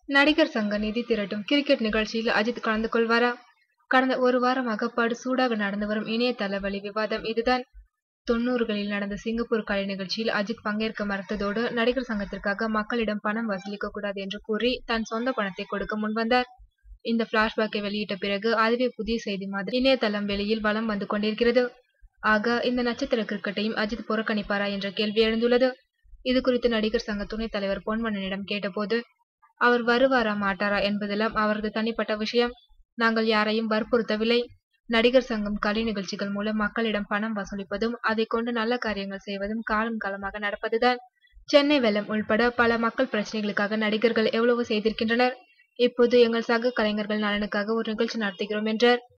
நடிகர் சங்க நிதி திரட்டும் கிரிக்கெட் நிகழ்ச்சியில் அஜித் கலந்து கொள்வாரா கடந்த ஒரு வாரமாக படு சூடாக நடந்து வரும் இணையதள வழி விவாதம் இதுதான் தொண்ணூறுகளில் நடந்த சிங்கப்பூர் கலை நிகழ்ச்சியில் அஜித் பங்கேற்க மறுத்ததோடு நடிகர் சங்கத்திற்காக மக்களிடம் பணம் வசூலிக்க கூடாது என்று கூறி தன் சொந்த பணத்தை கொடுக்க முன்வந்தார் இந்த பிளாஷ்பேக்கை வெளியிட்ட பிறகு அதுவே புதிய செய்தி மாதிரி இணையதளம் வெளியில் வலம் வந்து கொண்டிருக்கிறது ஆக இந்த நட்சத்திர கிரிக்கெட்டையும் அஜித் புறக்கணிப்பாரா என்ற கேள்வி எழுந்துள்ளது இது குறித்து நடிகர் சங்க துணைத் தலைவர் பொன்மனனிடம் கேட்டபோது அவர் வருவாரா மாட்டாரா என்பதெல்லாம் அவரது தனிப்பட்ட விஷயம் நாங்கள் யாரையும் வற்புறுத்தவில்லை நடிகர் சங்கம் கலை நிகழ்ச்சிகள் மூலம் மக்களிடம் பணம் வசூலிப்பதும் அதை கொண்டு நல்ல காரியங்கள் செய்வதும் காலம் காலமாக நடப்பதுதான் சென்னை வெள்ளம் உள்பட பல மக்கள் பிரச்சனைகளுக்காக நடிகர்கள் எவ்வளவு செய்திருக்கின்றனர் இப்போது எங்கள் சக கலைஞர்கள் நலனுக்காக ஒரு நிகழ்ச்சி நடத்துகிறோம் என்றார்